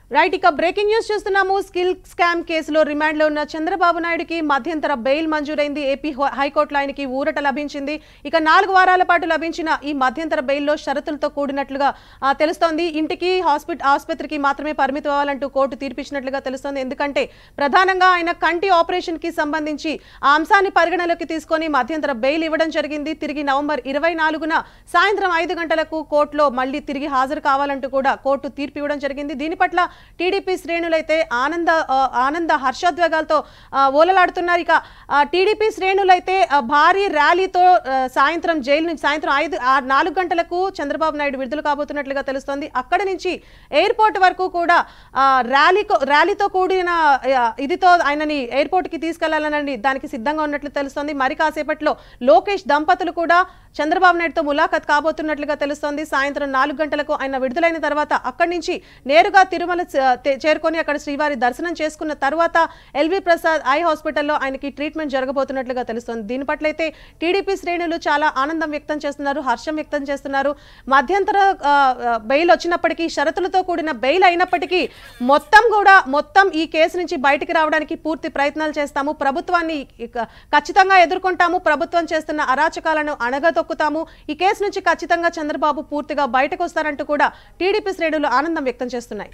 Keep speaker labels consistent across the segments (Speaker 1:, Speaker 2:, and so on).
Speaker 1: right ఇక breaking news చూస్తున్నాము skill scam కేసులో రిమాండ్లో ఉన్న చంద్రబాబు నాయుడుకి మధ్యంతర బెయిల్ మంజూరైంది ఏపీ హై- హైకోర్టులో ఆయనకి ఊరట లభించింది ఇక నాలుగు వారాల పాటు లభించిన ఈ మధ్యంతర బెయిల్లో షరతులతో కూడినట్లుగా ఆ, తెలుస్తోంది ఇంటికి హాస్పిటల్ ఆసుపత్రికి మాత్రమే పరిమితం అవ్వాలంటూ కోర్టు తీర్పిచ్చినట్లుగా తెలుస్తోంది ఎందుకంటే ప్రధానంగా ఆయన కంటి ఆపరేషన్ కి సంబంధించి ఆ అంశాన్ని పరిగణలోకి తీసుకొని మధ్యంతర బెయిల్ ఇవ్వడం జరిగింది తిరిగి నవంబర్ ఇరవై నాలుగున సాయంత్రం ఐదు గంటలకు కోర్టులో మళ్ళీ తిరిగి హాజరు కావాలంటూ కూడా కోర్టు తీర్పు ఇవ్వడం జరిగింది దీని పట్ల టీడీపీ శ్రేణులైతే ఆనంద ఆ, ఆనంద హర్షోద్వేగాలతో ఆ, ఓలలాడుతున్నారు ఇక ఆ, టీడీపీ శ్రేణులైతే ఆ, భారీ ర్యాలీతో ఆ, సాయంత్రం జైలు నుంచి సాయంత్రం ఐదు ఆ, నాలుగు గంటలకు చంద్రబాబు నాయుడు విడుదల కాబోతున్నట్లుగా తెలుస్తోంది అక్కడి నుంచి ఎయిర్పోర్ట్ వరకు కూడా ఆ, ర్యాలీకో ర్యాలీతో కూడిన ఆ, ఇదితో ఆయనని ఎయిర్పోర్ట్కి తీసుకెళ్లాలని దానికి సిద్ధంగా ఉన్నట్లు తెలుస్తోంది మరి కాసేపట్లో లోకేష్ దంపతులు కూడా చంద్రబాబు నాయుడుతో ములాఖత్ కాబోతున్నట్లుగా తెలుస్తోంది సాయంత్రం నాలుగు గంటలకు ఆయన విడుదలైన తర్వాత అక్కడి నుంచి నేరుగా తిరుమల చ- తే- చేరుకొని అక్కడ శ్రీవారి దర్శనం చేసుకున్న తర్వాత ఎల్వి ప్రసాద్ ఐ హాస్పిటల్లో ఆయనకి ట్రీట్మెంట్ జరగబోతున్నట్లుగా తెలుస్తోంది దీని పట్ల అయితే టీడీపీ శ్రేణులు చాలా ఆనందం వ్యక్తం చేస్తున్నారు హర్షం వ్యక్తం చేస్తున్నారు మధ్యంతర ఆ, ఆ, బెయిల్ వచ్చినప్పటికీ షరతులతో కూడిన బెయిల్ అయినప్పటికీ మొత్తం కూడా మొత్తం ఈ కేసు నుంచి బయటికి రావడానికి పూర్తి ప్రయత్నాలు చేస్తాము ప్రభుత్వాన్ని ఇక ఖచ్చితంగా ఎదుర్కొంటాము ప్రభుత్వం చేస్తున్న అరాచకాలను అణగదొక్కుతాము ఈ కేసు నుంచి ఖచ్చితంగా చంద్రబాబు పూర్తిగా బయటకు వస్తారంటూ కూడా టీడీపీ శ్రేణులు ఆనందం వ్యక్తం చేస్తున్నాయి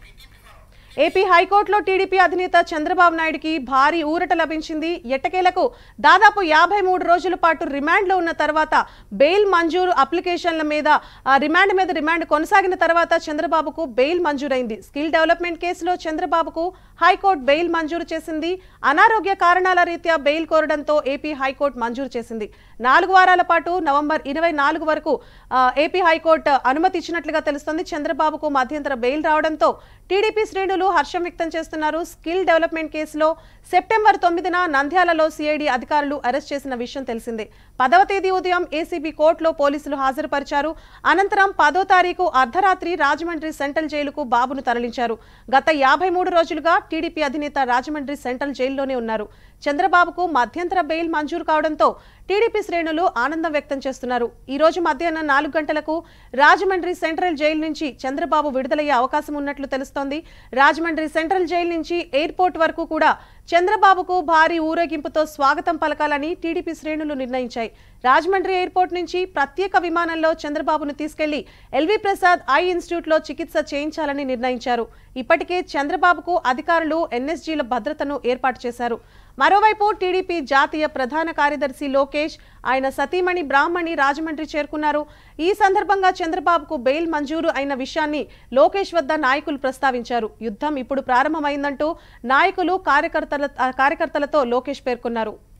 Speaker 1: ఏపీ హైకోర్టులో టీడీపీ అధినేత చంద్రబాబు నాయుడుకి భారీ ఊరట లభించింది ఎట్టకేలకు దాదాపు యాభై మూడు రోజుల పాటు రిమాండ్లో ఉన్న తర్వాత బెయిల్ మంజూరు అప్లికేషన్ల మీద ఆ, రిమాండ్ మీద రిమాండ్ కొనసాగిన తర్వాత చంద్రబాబుకు బెయిల్ మంజూరైంది స్కిల్ డెవలప్మెంట్ కేసులో చంద్రబాబుకు హైకోర్టు బెయిల్ మంజూరు చేసింది అనారోగ్య కారణాల రీత్యా బెయిల్ కోరడంతో ఏపీ హైకోర్టు మంజూరు చేసింది నాలుగు వారాల పాటు నవంబర్ ఇరవై నాలుగు వరకు ఆ, ఏపీ హైకోర్టు అనుమతి ఇచ్చినట్లుగా తెలుస్తోంది చంద్రబాబుకు మధ్యంతర బెయిల్ రావడంతో టీడీపీ శ్రేణులు హర్షం వ్యక్తం చేస్తున్నారు స్కిల్ డెవలప్మెంట్ కేసులో సెప్టెంబర్ తొమ్మిదిన నంద్యాలలో సిఐడి అధికారులు అరెస్ట్ చేసిన విషయం తెలిసిందే పదవ తేదీ ఉదయం ఏసీబీ కోర్టులో పోలీసులు హాజరుపరిచారు అనంతరం పదో తారీఖు అర్ధరాత్రి రాజమండ్రి సెంట్రల్ జైలుకు బాబును తరలించారు గత యాభై మూడు రోజులుగా టీడీపీ అధినేత రాజమండ్రి సెంట్రల్ జైల్లోనే ఉన్నారు చంద్రబాబుకు మధ్యంతర బెయిల్ మంజూరు కావడంతో టీడీపీ శ్రేణులు ఆనందం వ్యక్తం చేస్తున్నారు ఈ రోజు మధ్యాహ్నం నాలుగు గంటలకు రాజమండ్రి సెంట్రల్ జైలు నుంచి చంద్రబాబు విడుదలయ్యే అవకాశం ఉన్నట్లు తెలుస్తోంది రాజమండ్రి సెంట్రల్ జైలు నుంచి ఎయిర్పోర్ట్ వరకు కూడా చంద్రబాబుకు భారీ ఊరేగింపుతో స్వాగతం పలకాలని టీడీపీ శ్రేణులు నిర్ణయించాయి రాజమండ్రి ఎయిర్పోర్ట్ నుంచి ప్రత్యేక విమానంలో చంద్రబాబును తీసుకెళ్లి ఎల్వి ప్రసాద్ ఐ ఇన్స్టిట్యూట్ లో చికిత్స చేయించాలని నిర్ణయించారు ఇప్పటికే చంద్రబాబుకు అధికారులు ఎన్ఎస్జీల భద్రతను ఏర్పాటు చేశారు మరోవైపు టీడీపీ జాతీయ ప్రధాన కార్యదర్శి లోకేష్ ఆయన సతీమణి బ్రాహ్మణి రాజమండ్రి చేరుకున్నారు ఈ సందర్భంగా చంద్రబాబుకు బెయిల్ మంజూరు అయిన విషయాన్ని లోకేష్ వద్ద నాయకులు ప్రస్తావించారు యుద్ధం ఇప్పుడు ప్రారంభమైందంటూ నాయకులు కార్యకర్తల కార్యకర్తలతో లోకేష్ పేర్కొన్నారు